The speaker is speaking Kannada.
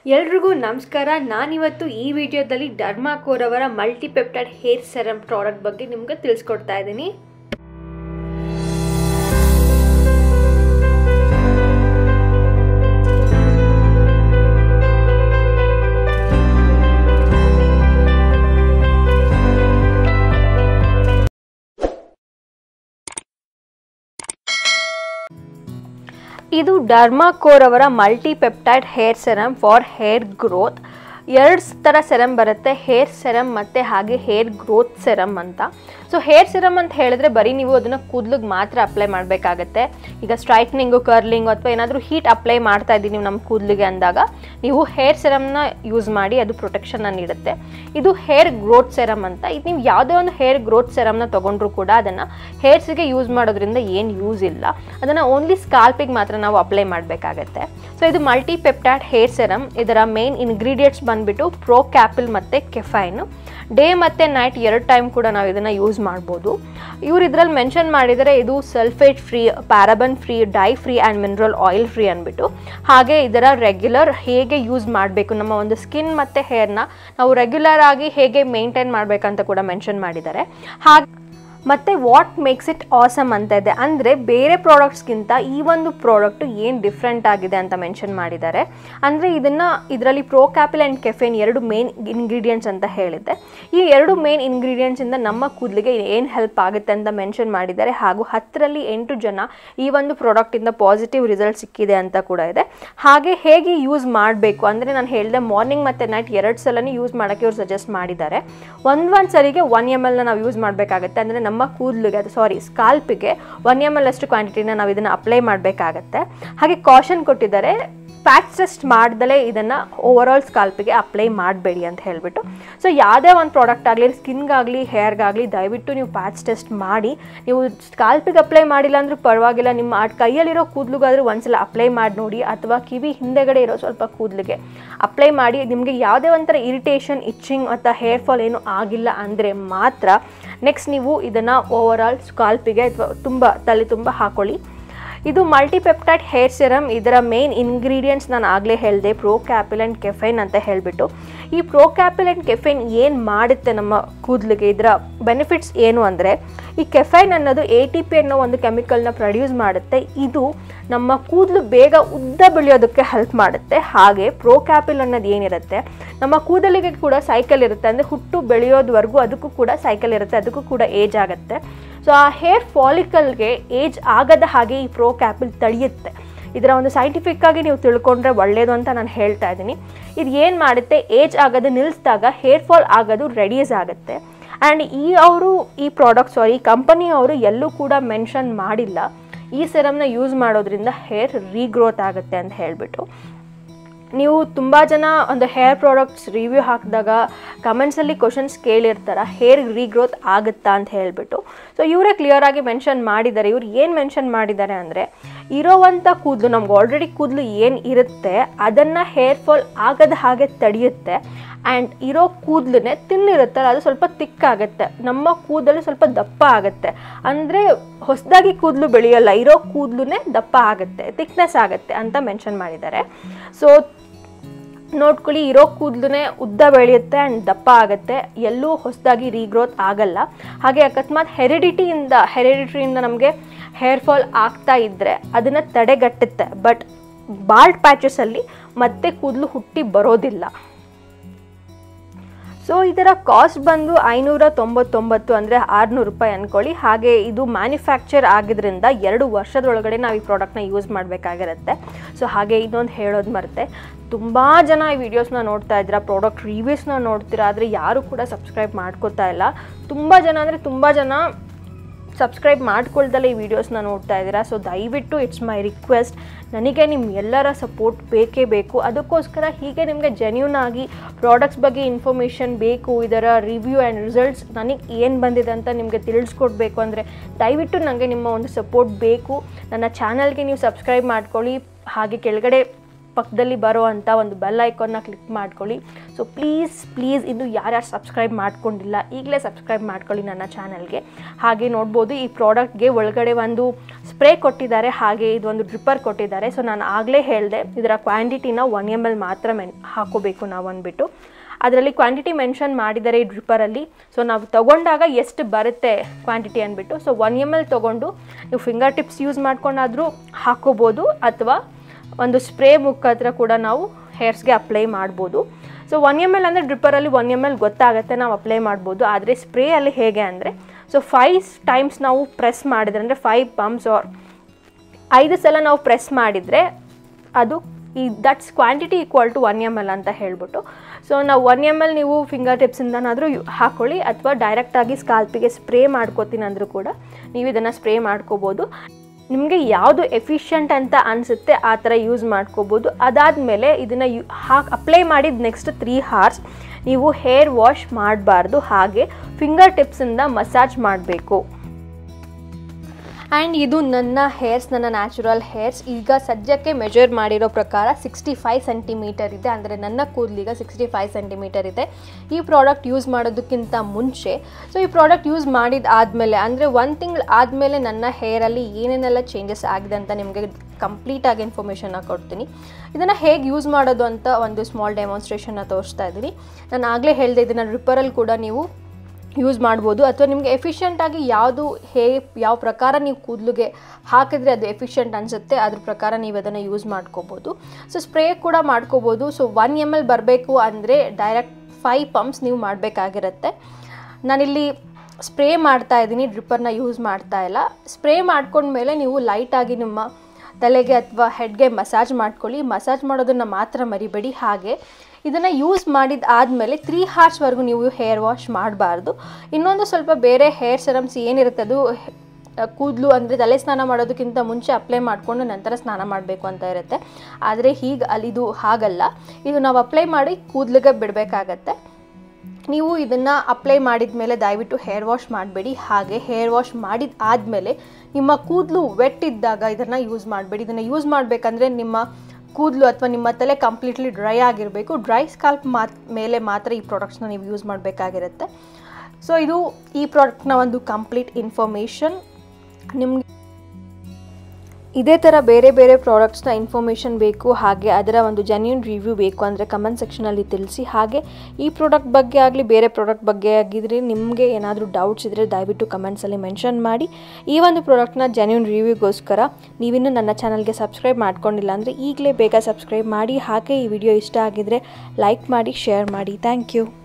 ಎಲ್ರಿಗೂ ನಮಸ್ಕಾರ ನಾನಿವತ್ತು ಈ ವಿಡಿಯೋದಲ್ಲಿ ಡರ್ಮಾಕೋರ್ ಅವರ ಮಲ್ಟಿಪೆಪ್ಟೈಡ್ ಹೇರ್ ಸೆರಮ್ ಪ್ರಾಡಕ್ಟ್ ಬಗ್ಗೆ ನಿಮ್ಗೆ ತಿಳಿಸ್ಕೊಡ್ತಾ ಇದ್ದೀನಿ ಇದು ಡರ್ಮಾಕೋರ್ ಅವರ multipeptide hair serum for hair growth ಎರಡು ಥರ ಸೆರಮ್ ಬರುತ್ತೆ ಹೇರ್ ಸೆರಮ್ ಮತ್ತು ಹಾಗೆ ಹೇರ್ ಗ್ರೋತ್ ಸೆರಮ್ ಅಂತ ಸೊ ಹೇರ್ ಸೆರಮ್ ಅಂತ ಹೇಳಿದ್ರೆ ಬರೀ ನೀವು ಅದನ್ನು ಕೂದಲಿಗೆ ಮಾತ್ರ ಅಪ್ಲೈ ಮಾಡಬೇಕಾಗತ್ತೆ ಈಗ ಸ್ಟ್ರೈಟ್ನಿಂಗು ಕರ್ಲಿಂಗು ಅಥವಾ ಏನಾದರೂ ಹೀಟ್ ಅಪ್ಲೈ ಮಾಡ್ತಾ ಇದ್ದೀವಿ ನೀವು ನಮ್ಮ ಕೂದಲಿಗೆ ಅಂದಾಗ ನೀವು ಹೇರ್ ಸೆರಮ್ನ ಯೂಸ್ ಮಾಡಿ ಅದು ಪ್ರೊಟೆಕ್ಷನ್ನ ನೀಡುತ್ತೆ ಇದು ಹೇರ್ ಗ್ರೋತ್ ಸೆರಮ್ ಅಂತ ಇದು ನೀವು ಯಾವುದೇ ಒಂದು ಹೇರ್ ಗ್ರೋತ್ ಸೆರಮ್ನ ತೊಗೊಂಡ್ರು ಕೂಡ ಅದನ್ನು ಹೇರ್ಸಿಗೆ ಯೂಸ್ ಮಾಡೋದ್ರಿಂದ ಏನು ಯೂಸ್ ಇಲ್ಲ ಅದನ್ನು ಓನ್ಲಿ ಸ್ಕಾಲ್ಪಿಗೆ ಮಾತ್ರ ನಾವು ಅಪ್ಲೈ ಮಾಡಬೇಕಾಗತ್ತೆ ಸೊ ಇದು ಮಲ್ಟಿ ಪೆಪ್ಟೈಡ್ ಹೇರ್ ಸೆರಮ್ ಇದರ ಮೇನ್ ಇಂಗ್ರೀಡಿಯೆಂಟ್ಸ್ ಬಂದುಬಿಟ್ಟು ಪ್ರೋ ಕ್ಯಾಪಿಲ್ ಮತ್ತು ಕೆಫೈನು ಡೇ ಮತ್ತು ನೈಟ್ ಎರಡು ಟೈಮ್ ಕೂಡ ನಾವು ಇದನ್ನು ಯೂಸ್ ಮಾಡ್ಬೋದು ಇವ್ರು ಇದರಲ್ಲಿ ಮೆನ್ಷನ್ ಮಾಡಿದರೆ ಇದು sulphate free paraben free dye free and mineral oil free ಅಂದ್ಬಿಟ್ಟು ಹಾಗೆ ಇದರ ರೆಗ್ಯುಲರ್ ಹೇಗೆ ಯೂಸ್ ಮಾಡಬೇಕು ನಮ್ಮ ಒಂದು ಸ್ಕಿನ್ ಮತ್ತು ಹೇರ್ನ ನಾವು ರೆಗ್ಯುಲರ್ ಆಗಿ ಹೇಗೆ ಮೇಂಟೈನ್ ಮಾಡಬೇಕಂತ ಕೂಡ ಮೆನ್ಷನ್ ಮಾಡಿದ್ದಾರೆ ಹಾಗೆ ಮತ್ತು ವಾಟ್ ಮೇಕ್ಸ್ ಇಟ್ ಆಸಮ್ ಅಂತ ಇದೆ ಅಂದರೆ ಬೇರೆ ಪ್ರಾಡಕ್ಟ್ಸ್ಗಿಂತ ಈ ಒಂದು ಪ್ರಾಡಕ್ಟು ಏನು ಡಿಫ್ರೆಂಟ್ ಆಗಿದೆ ಅಂತ ಮೆನ್ಷನ್ ಮಾಡಿದ್ದಾರೆ ಅಂದರೆ ಇದನ್ನು ಇದರಲ್ಲಿ ಪ್ರೋ ಕ್ಯಾಪಿಲ್ ಆ್ಯಂಡ್ ಕೆಫೆನ್ ಎರಡು ಮೇನ್ ಇಂಗ್ರೀಡಿಯೆಂಟ್ಸ್ ಅಂತ ಹೇಳಿದ್ದೆ ಈ ಎರಡು ಮೇನ್ ಇಂಗ್ರೀಡಿಯೆಂಟ್ಸಿಂದ ನಮ್ಮ ಕೂದಲಿಗೆ ಏನು ಹೆಲ್ಪ್ ಆಗುತ್ತೆ ಅಂತ ಮೆನ್ಷನ್ ಮಾಡಿದ್ದಾರೆ ಹಾಗೂ ಹತ್ತರಲ್ಲಿ ಎಂಟು ಜನ ಈ ಒಂದು ಪ್ರಾಡಕ್ಟಿಂದ ಪಾಸಿಟಿವ್ ರಿಸಲ್ಟ್ ಸಿಕ್ಕಿದೆ ಅಂತ ಕೂಡ ಇದೆ ಹಾಗೆ ಹೇಗೆ ಯೂಸ್ ಮಾಡಬೇಕು ಅಂದರೆ ನಾನು ಹೇಳಿದೆ ಮಾರ್ನಿಂಗ್ ಮತ್ತು ನೈಟ್ ಎರಡು ಸಲನೇ ಯೂಸ್ ಮಾಡೋಕ್ಕೆ ಇವ್ರು ಸಜೆಸ್ಟ್ ಮಾಡಿದ್ದಾರೆ ಒಂದು ಒಂದು ಸರಿಗೆ ಒನ್ ಎಮ್ ಎಲ್ನ ನಾವು ಯೂಸ್ ಮಾಡಬೇಕಾಗತ್ತೆ ಅಂದರೆ ನಮ್ಮ ಕೂದಲಿಗೆ ಅದು ಸಾರಿ ಸ್ಕಾಲ್ಪಿಗೆ ಒನ್ ಎಮ್ ಎಲ್ ಅಷ್ಟು ಕ್ವಾಂಟಿಟಿನ ನಾವು ಇದನ್ನು ಅಪ್ಲೈ ಮಾಡಬೇಕಾಗತ್ತೆ ಹಾಗೆ ಕಾಷನ್ ಕೊಟ್ಟಿದ್ದಾರೆ ಪ್ಯಾಚ್ ಟೆಸ್ಟ್ ಮಾಡ್ದಲೇ ಇದನ್ನು ಓವರ್ ಆಲ್ ಸ್ಕಾಲ್ಪಿಗೆ ಅಪ್ಲೈ ಮಾಡಬೇಡಿ ಅಂತ ಹೇಳಿಬಿಟ್ಟು ಸೊ ಯಾವುದೇ ಒಂದು ಪ್ರಾಡಕ್ಟ್ ಆಗಲಿ ಸ್ಕಿನ್ಗಾಗಲಿ ಹೇರ್ಗಾಗಲಿ ದಯವಿಟ್ಟು ನೀವು ಪ್ಯಾಚ್ ಟೆಸ್ಟ್ ಮಾಡಿ ನೀವು ಸ್ಕಾಲ್ಪಿಗೆ ಅಪ್ಲೈ ಮಾಡಿಲ್ಲ ಅಂದ್ರೂ ಪರವಾಗಿಲ್ಲ ನಿಮ್ಮ ಆ ಕೈಯಲ್ಲಿರೋ ಕೂದಲಿಗಾದರೂ ಒಂದ್ಸಲ ಅಪ್ಲೈ ಮಾಡಿ ನೋಡಿ ಅಥವಾ ಕಿವಿ ಹಿಂದೆಗಡೆ ಇರೋ ಸ್ವಲ್ಪ ಕೂದಲಿಗೆ ಅಪ್ಲೈ ಮಾಡಿ ನಿಮಗೆ ಯಾವುದೇ ಒಂಥರ ಇರಿಟೇಷನ್ ಇಚ್ಚಿಂಗ್ ಅಥವಾ ಹೇರ್ ಫಾಲ್ ಏನು ಆಗಿಲ್ಲ ಅಂದರೆ ಮಾತ್ರ ನೆಕ್ಸ್ಟ್ ನೀವು ಇದನ್ನು ಓವರ್ ಆಲ್ ಸ್ಕಾಲ್ಪಿಗೆ ಅಥವಾ ತುಂಬ ತಲೆ ತುಂಬ ಹಾಕೊಳ್ಳಿ ಇದು ಮಲ್ಟಿಪೆಪ್ಟೈಡ್ ಹೇರ್ ಸೆರಮ್ ಇದರ ಮೇನ್ ಇಂಗ್ರೀಡಿಯೆಂಟ್ಸ್ ನಾನು ಆಗಲೇ ಹೇಳಿದೆ ಪ್ರೋ ಕ್ಯಾಪಿಲ್ ಆ್ಯಂಡ್ ಕೆಫೈನ್ ಅಂತ ಹೇಳಿಬಿಟ್ಟು ಈ ಪ್ರೋ ಕ್ಯಾಪಿಲ್ ಆ್ಯಂಡ್ ಕೆಫೈನ್ ಏನು ಮಾಡುತ್ತೆ ನಮ್ಮ ಕೂದಲಿಗೆ ಇದರ ಬೆನಿಫಿಟ್ಸ್ ಏನು ಅಂದರೆ ಈ ಕೆಫೈನ್ ಅನ್ನೋದು ಎ ಟಿ ಪಿ ಅನ್ನೋ ಒಂದು ಕೆಮಿಕಲ್ನ ಪ್ರೊಡ್ಯೂಸ್ ಮಾಡುತ್ತೆ ಇದು ನಮ್ಮ ಕೂದಲು ಬೇಗ ಉದ್ದ ಬೆಳೆಯೋದಕ್ಕೆ ಹೆಲ್ಪ್ ಮಾಡುತ್ತೆ ಹಾಗೆ ಪ್ರೋ ಕ್ಯಾಪಿಲ್ ಅನ್ನೋದು ಏನಿರುತ್ತೆ ನಮ್ಮ ಕೂದಲಿಗೆ ಕೂಡ ಸೈಕಲ್ ಇರುತ್ತೆ ಅಂದರೆ ಹುಟ್ಟು ಬೆಳೆಯೋದ್ವರೆಗೂ ಅದಕ್ಕೂ ಕೂಡ ಸೈಕಲ್ ಇರುತ್ತೆ ಅದಕ್ಕೂ ಕೂಡ ಏಜ್ ಆಗುತ್ತೆ ಸೊ ಆ ಹೇರ್ ಫಾಲಿಕಲ್ಗೆ ಏಜ್ ಆಗದ ಹಾಗೆ ಈ ಪ್ರೋ ಕ್ಯಾಪಿಲ್ ತಡೆಯುತ್ತೆ ಇದರ ಒಂದು ಸೈಂಟಿಫಿಕ್ ಆಗಿ ನೀವು ತಿಳ್ಕೊಂಡ್ರೆ ಒಳ್ಳೆಯದು ಅಂತ ನಾನು ಹೇಳ್ತಾ ಇದ್ದೀನಿ ಇದು ಏನು ಮಾಡುತ್ತೆ ಏಜ್ ಆಗೋದು ನಿಲ್ಲಿಸಿದಾಗ ಹೇರ್ ಫಾಲ್ ಆಗೋದು ರೆಡ್ಯೂಸ್ ಆಗುತ್ತೆ ಆ್ಯಂಡ್ ಈ ಅವರು ಈ ಪ್ರಾಡಕ್ಟ್ ಸಾರಿ ಕಂಪನಿ ಅವರು ಎಲ್ಲೂ ಕೂಡ ಮೆನ್ಷನ್ ಮಾಡಿಲ್ಲ ಈ ಸೆರಮ್ನ ಯೂಸ್ ಮಾಡೋದ್ರಿಂದ ಹೇರ್ ರೀಗ್ರೋತ್ ಆಗುತ್ತೆ ಅಂತ ಹೇಳಿಬಿಟ್ಟು ನೀವು ತುಂಬ ಜನ ಒಂದು ಹೇರ್ ಪ್ರಾಡಕ್ಟ್ಸ್ ರಿವ್ಯೂ ಹಾಕಿದಾಗ ಕಮೆಂಟ್ಸಲ್ಲಿ ಕ್ವಶನ್ಸ್ ಕೇಳಿರ್ತಾರೆ ಹೇರ್ ರೀಗ್ರೋತ್ ಆಗುತ್ತಾ ಅಂತ ಹೇಳಿಬಿಟ್ಟು ಸೊ ಇವರೇ ಕ್ಲಿಯರಾಗಿ ಮೆನ್ಷನ್ ಮಾಡಿದ್ದಾರೆ ಇವ್ರು ಏನು ಮೆನ್ಷನ್ ಮಾಡಿದ್ದಾರೆ ಅಂದರೆ ಇರೋವಂಥ ಕೂದಲು ನಮ್ಗೆ ಆಲ್ರೆಡಿ ಕೂದಲು ಏನು ಇರುತ್ತೆ ಅದನ್ನು ಹೇರ್ ಫಾಲ್ ಆಗದ ಹಾಗೆ ತಡೆಯುತ್ತೆ ಆ್ಯಂಡ್ ಇರೋ ಕೂದಲನ್ನೇ ತಿನ್ನಿರುತ್ತಲ್ಲ ಅದು ಸ್ವಲ್ಪ ತಿಕ್ಕಾಗುತ್ತೆ ನಮ್ಮ ಕೂದಲು ಸ್ವಲ್ಪ ದಪ್ಪ ಆಗುತ್ತೆ ಅಂದರೆ ಹೊಸದಾಗಿ ಕೂದಲು ಬೆಳೆಯಲ್ಲ ಇರೋ ಕೂದಲೇ ದಪ್ಪ ಆಗುತ್ತೆ ತಿಕ್ನೆಸ್ ಆಗುತ್ತೆ ಅಂತ ಮೆನ್ಷನ್ ಮಾಡಿದ್ದಾರೆ ಸೊ ನೋಡ್ಕೊಳ್ಳಿ ಇರೋ ಕೂದಲೇ ಉದ್ದ ಬೆಳೆಯುತ್ತೆ ಆ್ಯಂಡ್ ದಪ್ಪ ಆಗುತ್ತೆ ಎಲ್ಲೂ ಹೊಸದಾಗಿ ರೀಗ್ರೋತ್ ಆಗಲ್ಲ ಹಾಗೆ ಅಕಸ್ಮಾತ್ ಹೆರಿಡಿಟಿಯಿಂದ ಹೆರಿಡಿಟ್ರಿಯಿಂದ ನಮಗೆ ಹೇರ್ ಫಾಲ್ ಆಗ್ತಾ ಇದ್ದರೆ ಅದನ್ನು ತಡೆಗಟ್ಟುತ್ತೆ ಬಟ್ ಬಾಲ್ಡ್ ಪ್ಯಾಚಸಲ್ಲಿ ಮತ್ತೆ ಕೂದಲು ಹುಟ್ಟಿ ಬರೋದಿಲ್ಲ ಸೊ ಇದರ ಕಾಸ್ಟ್ ಬಂದು ಐನೂರ ತೊಂಬತ್ತೊಂಬತ್ತು ಅಂದರೆ ಆರುನೂರು ರೂಪಾಯಿ ಅಂದ್ಕೊಳ್ಳಿ ಹಾಗೆ ಇದು ಮ್ಯಾನುಫ್ಯಾಕ್ಚರ್ ಆಗಿದ್ರಿಂದ ಎರಡು ವರ್ಷದೊಳಗಡೆ ನಾವು ಈ ಪ್ರಾಡಕ್ಟ್ನ ಯೂಸ್ ಮಾಡಬೇಕಾಗಿರುತ್ತೆ ಸೊ ಹಾಗೆ ಇನ್ನೊಂದು ಹೇಳೋದು ಮರೆತೆ ತುಂಬ ಜನ ಈ ವಿಡಿಯೋಸ್ನ ನೋಡ್ತಾ ಇದ್ದೀರಾ ಪ್ರಾಡಕ್ಟ್ ರಿವ್ಯೂಸ್ನ ನೋಡ್ತೀರಾ ಆದರೆ ಯಾರೂ ಕೂಡ ಸಬ್ಸ್ಕ್ರೈಬ್ ಮಾಡ್ಕೋತಾ ಇಲ್ಲ ತುಂಬ ಜನ ಅಂದರೆ ತುಂಬ ಜನ ಸಬ್ಸ್ಕ್ರೈಬ್ ಮಾಡ್ಕೊಳ್ದಲ್ಲೇ ಈ ವಿಡಿಯೋಸ್ನ ನೋಡ್ತಾ ಇದ್ದೀರಾ ಸೊ ದಯವಿಟ್ಟು ಇಟ್ಸ್ ಮೈ ರಿಕ್ವೆಸ್ಟ್ ನನಗೆ ನಿಮ್ಮ ಎಲ್ಲರ ಸಪೋರ್ಟ್ ಬೇಕೇ ಬೇಕು ಅದಕ್ಕೋಸ್ಕರ ಹೀಗೆ ನಿಮಗೆ ಜೆನ್ಯೂನ್ ಆಗಿ ಪ್ರಾಡಕ್ಟ್ಸ್ ಬಗ್ಗೆ ಇನ್ಫಾರ್ಮೇಷನ್ ಬೇಕು ಇದರ ರಿವ್ಯೂ ಆ್ಯಂಡ್ ರಿಸಲ್ಟ್ಸ್ ನನಗೆ ಏನು ಬಂದಿದೆ ಅಂತ ನಿಮಗೆ ತಿಳಿಸ್ಕೊಡ್ಬೇಕು ಅಂದರೆ ದಯವಿಟ್ಟು ನನಗೆ ನಿಮ್ಮ ಒಂದು ಸಪೋರ್ಟ್ ಬೇಕು ನನ್ನ ಚಾನಲ್ಗೆ ನೀವು ಸಬ್ಸ್ಕ್ರೈಬ್ ಮಾಡ್ಕೊಳ್ಳಿ ಹಾಗೆ ಕೆಳಗಡೆ ಪಕ್ಕದಲ್ಲಿ ಬರೋ ಅಂಥ ಒಂದು ಬೆಲ್ ಐಕಾನ್ನ ಕ್ಲಿಕ್ ಮಾಡ್ಕೊಳ್ಳಿ ಸೊ ಪ್ಲೀಸ್ ಪ್ಲೀಸ್ ಇನ್ನು ಯಾರ್ಯಾರು ಸಬ್ಸ್ಕ್ರೈಬ್ ಮಾಡ್ಕೊಂಡಿಲ್ಲ ಈಗಲೇ ಸಬ್ಸ್ಕ್ರೈಬ್ ಮಾಡ್ಕೊಳ್ಳಿ ನನ್ನ ಚಾನಲ್ಗೆ ಹಾಗೆ ನೋಡ್ಬೋದು ಈ ಪ್ರಾಡಕ್ಟ್ಗೆ ಒಳಗಡೆ ಒಂದು ಸ್ಪ್ರೇ ಕೊಟ್ಟಿದ್ದಾರೆ ಹಾಗೆ ಇದು ಒಂದು ಡ್ರಿಪ್ಪರ್ ಕೊಟ್ಟಿದ್ದಾರೆ ಸೊ ನಾನು ಆಗಲೇ ಹೇಳಿದೆ ಇದರ ಕ್ವಾಂಟಿಟಿನ ಒನ್ ಎಮ್ ಎಲ್ ಮಾತ್ರ ಮೆನ್ ಹಾಕೋಬೇಕು ನಾವು ಅಂದ್ಬಿಟ್ಟು ಅದರಲ್ಲಿ ಕ್ವಾಂಟಿಟಿ ಮೆನ್ಷನ್ ಮಾಡಿದ್ದಾರೆ ಈ ಡ್ರಿಪ್ಪರಲ್ಲಿ ಸೊ ನಾವು ತೊಗೊಂಡಾಗ ಎಷ್ಟು ಬರುತ್ತೆ ಕ್ವಾಂಟಿಟಿ ಅಂದ್ಬಿಟ್ಟು ಸೊ ಒನ್ ಎಮ್ ಎಲ್ ತೊಗೊಂಡು ನೀವು ಫಿಂಗರ್ ಟಿಪ್ಸ್ ಯೂಸ್ ಮಾಡ್ಕೊಂಡಾದರೂ ಹಾಕೋಬೋದು ಅಥವಾ ಒಂದು ಸ್ಪ್ರೇ ಮುಖಾಂತರ ಕೂಡ ನಾವು ಹೇರ್ಸ್ಗೆ ಅಪ್ಲೈ ಮಾಡ್ಬೋದು ಸೊ ಒನ್ ಎಮ್ ಎಲ್ ಅಂದರೆ ಡ್ರಿಪ್ಪರಲ್ಲಿ ಒನ್ ಎಮ್ ಎಲ್ ಗೊತ್ತಾಗುತ್ತೆ ನಾವು ಅಪ್ಲೈ ಮಾಡ್ಬೋದು ಆದರೆ ಸ್ಪ್ರೇಯಲ್ಲಿ ಹೇಗೆ ಅಂದರೆ ಸೊ ಫೈವ್ ಟೈಮ್ಸ್ ನಾವು ಪ್ರೆಸ್ ಮಾಡಿದ್ರೆ ಅಂದರೆ ಫೈವ್ ಪಂಪ್ಸ್ ಆರ್ ಐದು ಸಲ ನಾವು ಪ್ರೆಸ್ ಮಾಡಿದರೆ ಅದು ಈ that's quantity equal to one M L ಅಂತ ಹೇಳ್ಬಿಟ್ಟು ಸೊ ನಾವು ಒನ್ ಎಮ್ ಎಲ್ ನೀವು ಫಿಂಗರ್ ಟಿಪ್ಸಿಂದನಾದರೂ ಹಾಕೊಳ್ಳಿ ಅಥವಾ ಡೈರೆಕ್ಟಾಗಿ ಸ್ಕಾಲ್ಪಿಗೆ ಸ್ಪ್ರೇ ಮಾಡ್ಕೋತೀನಿ ಅಂದರೂ ಕೂಡ ನೀವು ಇದನ್ನು ಸ್ಪ್ರೇ ಮಾಡ್ಕೋಬೋದು ನಿಮಗೆ ಯಾವುದು ಎಫಿಷಿಯಂಟ್ ಅಂತ ಅನಿಸುತ್ತೆ ಆ ಥರ ಯೂಸ್ ಮಾಡ್ಕೋಬೋದು ಅದಾದಮೇಲೆ ಇದನ್ನು ಯು ಹಾಕಿ ಅಪ್ಲೈ ಮಾಡಿದ ನೆಕ್ಸ್ಟ್ ತ್ರೀ ಹಾರ್ಸ್ ನೀವು ಹೇರ್ ವಾಶ್ ಮಾಡಬಾರ್ದು ಹಾಗೆ ಫಿಂಗರ್ ಟಿಪ್ಸಿಂದ ಮಸಾಜ್ ಮಾಡಬೇಕು ಆ್ಯಂಡ್ ಇದು ನನ್ನ ಹೇರ್ಸ್ ನನ್ನ ನ್ಯಾಚುರಲ್ ಹೇರ್ಸ್ ಈಗ ಸದ್ಯಕ್ಕೆ ಮೆಜರ್ ಮಾಡಿರೋ ಪ್ರಕಾರ ಸಿಕ್ಸ್ಟಿ ಫೈವ್ ಸೆಂಟಿಮೀಟರ್ ಇದೆ ಅಂದರೆ ನನ್ನ ಕೂದಲಿಗ ಸಿಕ್ಸ್ಟಿ ಫೈವ್ ಸೆಂಟಿಮೀಟರ್ ಇದೆ ಈ ಪ್ರಾಡಕ್ಟ್ ಯೂಸ್ ಮಾಡೋದಕ್ಕಿಂತ ಮುಂಚೆ ಸೊ ಈ ಪ್ರಾಡಕ್ಟ್ ಯೂಸ್ ಮಾಡಿದ ಆದಮೇಲೆ ಅಂದರೆ ಒಂದು ತಿಂಗಳು ಆದಮೇಲೆ ನನ್ನ ಹೇರಲ್ಲಿ ಏನೇನೆಲ್ಲ ಚೇಂಜಸ್ ಆಗಿದೆ ಅಂತ ನಿಮಗೆ ಕಂಪ್ಲೀಟಾಗಿ ಇನ್ಫಾರ್ಮೇಷನ್ನ ಕೊಡ್ತೀನಿ ಇದನ್ನು ಹೇಗೆ ಯೂಸ್ ಮಾಡೋದು ಅಂತ ಒಂದು ಸ್ಮಾಲ್ ಡೆಮಾನ್ಸ್ಟ್ರೇಷನ್ನ ತೋರಿಸ್ತಾ ಇದ್ದೀನಿ ನಾನು ಆಗಲೇ ಹೇಳಿದೆ ಇದನ್ನು ರಿಪರಲ್ಲಿ ಕೂಡ ನೀವು ಯೂಸ್ ಮಾಡ್ಬೋದು ಅಥವಾ ನಿಮಗೆ ಎಫಿಷಿಯೆಂಟಾಗಿ ಯಾವುದು ಹೇ ಯಾವ ಪ್ರಕಾರ ನೀವು ಕೂದಲಿಗೆ ಹಾಕಿದ್ರೆ ಅದು ಎಫಿಷಿಯೆಂಟ್ ಅನಿಸುತ್ತೆ ಅದ್ರ ಪ್ರಕಾರ ನೀವು ಅದನ್ನು ಯೂಸ್ ಮಾಡ್ಕೋಬೋದು ಸೊ ಸ್ಪ್ರೇ ಕೂಡ ಮಾಡ್ಕೋಬೋದು ಸೊ ಒನ್ ಎಮ್ ಎಲ್ ಬರಬೇಕು ಅಂದರೆ ಡೈರೆಕ್ಟ್ ಫೈವ್ ಪಂಪ್ಸ್ ನೀವು ಮಾಡಬೇಕಾಗಿರುತ್ತೆ ನಾನಿಲ್ಲಿ ಸ್ಪ್ರೇ ಮಾಡ್ತಾ ಇದ್ದೀನಿ ಡ್ರಿಪ್ಪರ್ನ ಯೂಸ್ ಮಾಡ್ತಾ ಇಲ್ಲ ಸ್ಪ್ರೇ ಮಾಡ್ಕೊಂಡ್ಮೇಲೆ ನೀವು ಲೈಟಾಗಿ ನಿಮ್ಮ ತಲೆಗೆ ಅಥವಾ ಹೆಡ್ಗೆ ಮಸಾಜ್ ಮಾಡ್ಕೊಳ್ಳಿ ಮಸಾಜ್ ಮಾಡೋದನ್ನು ಮಾತ್ರ ಮರಿಬೇಡಿ ಹಾಗೆ ಇದನ್ನು ಯೂಸ್ ಮಾಡಿದ ಆದಮೇಲೆ ತ್ರೀ ಹಾರ್ಸ್ವರೆಗೂ ನೀವು ಹೇರ್ ವಾಶ್ ಮಾಡಬಾರ್ದು ಇನ್ನೊಂದು ಸ್ವಲ್ಪ ಬೇರೆ ಹೇರ್ ಸೆರಮ್ಸ್ ಏನಿರುತ್ತೆ ಅದು ಕೂದಲು ಅಂದರೆ ತಲೆ ಸ್ನಾನ ಮಾಡೋದಕ್ಕಿಂತ ಮುಂಚೆ ಅಪ್ಲೈ ಮಾಡಿಕೊಂಡು ನಂತರ ಸ್ನಾನ ಮಾಡಬೇಕು ಅಂತ ಇರುತ್ತೆ ಆದರೆ ಹೀಗೆ ಅಲ್ಲಿ ಇದು ಹಾಗಲ್ಲ ಇದು ನಾವು ಅಪ್ಲೈ ಮಾಡಿ ಕೂದಲಿಗೆ ಬಿಡಬೇಕಾಗತ್ತೆ ನೀವು ಇದನ್ನು ಅಪ್ಲೈ ಮಾಡಿದ ಮೇಲೆ ದಯವಿಟ್ಟು ಹೇರ್ ವಾಶ್ ಮಾಡಬೇಡಿ ಹಾಗೆ ಹೇರ್ ವಾಶ್ ಮಾಡಿದ ಆದಮೇಲೆ ನಿಮ್ಮ ಕೂದಲು ವೆಟ್ ಇದ್ದಾಗ ಇದನ್ನು ಯೂಸ್ ಮಾಡಬೇಡಿ ಇದನ್ನು ಯೂಸ್ ಮಾಡಬೇಕಂದ್ರೆ ನಿಮ್ಮ ಕೂದಲು ಅಥವಾ ನಿಮ್ಮ ತಲೆ ಕಂಪ್ಲೀಟ್ಲಿ ಡ್ರೈ ಆಗಿರಬೇಕು ಡ್ರೈ ಸ್ಕಾಲ್ಪ್ ಮಾತ್ ಮೇಲೆ ಮಾತ್ರ ಈ ಪ್ರಾಡಕ್ಟ್ಸ್ನ ನೀವು ಯೂಸ್ ಮಾಡಬೇಕಾಗಿರುತ್ತೆ ಸೊ ಇದು ಈ ಪ್ರಾಡಕ್ಟ್ನ ಒಂದು ಕಂಪ್ಲೀಟ್ ಇನ್ಫಾರ್ಮೇಷನ್ ನಿಮಗೆ ಇದೇ ಥರ ಬೇರೆ ಬೇರೆ ಪ್ರಾಡಕ್ಟ್ಸ್ನ ಇನ್ಫಾರ್ಮೇಷನ್ ಬೇಕು ಹಾಗೆ ಅದರ ಒಂದು ಜೆನ್ಯೂನ್ ರಿವ್ಯೂ ಬೇಕು ಅಂದರೆ ಕಮೆಂಟ್ ಸೆಕ್ಷನಲ್ಲಿ ತಿಳಿಸಿ ಹಾಗೆ ಈ ಪ್ರಾಡಕ್ಟ್ ಬಗ್ಗೆ ಆಗಲಿ ಬೇರೆ ಪ್ರಾಡಕ್ಟ್ ಬಗ್ಗೆ ಆಗಿದ್ರೆ ನಿಮಗೆ ಏನಾದರೂ ಡೌಟ್ಸ್ ಇದ್ದರೆ ದಯವಿಟ್ಟು ಕಮೆಂಟ್ಸಲ್ಲಿ ಮೆನ್ಷನ್ ಮಾಡಿ ಈ ಒಂದು ಪ್ರಾಡಕ್ಟ್ನ ಜೆನ್ಯೂನ್ ರಿವ್ಯೂಗೋಸ್ಕರ ನೀವಿನ್ನೂ ನನ್ನ ಚಾನಲ್ಗೆ ಸಬ್ಸ್ಕ್ರೈಬ್ ಮಾಡ್ಕೊಂಡಿಲ್ಲ ಅಂದರೆ ಈಗಲೇ ಬೇಗ ಸಬ್ಸ್ಕ್ರೈಬ್ ಮಾಡಿ ಹಾಗೆ ಈ ವಿಡಿಯೋ ಇಷ್ಟ ಆಗಿದರೆ ಲೈಕ್ ಮಾಡಿ ಶೇರ್ ಮಾಡಿ ಥ್ಯಾಂಕ್ ಯು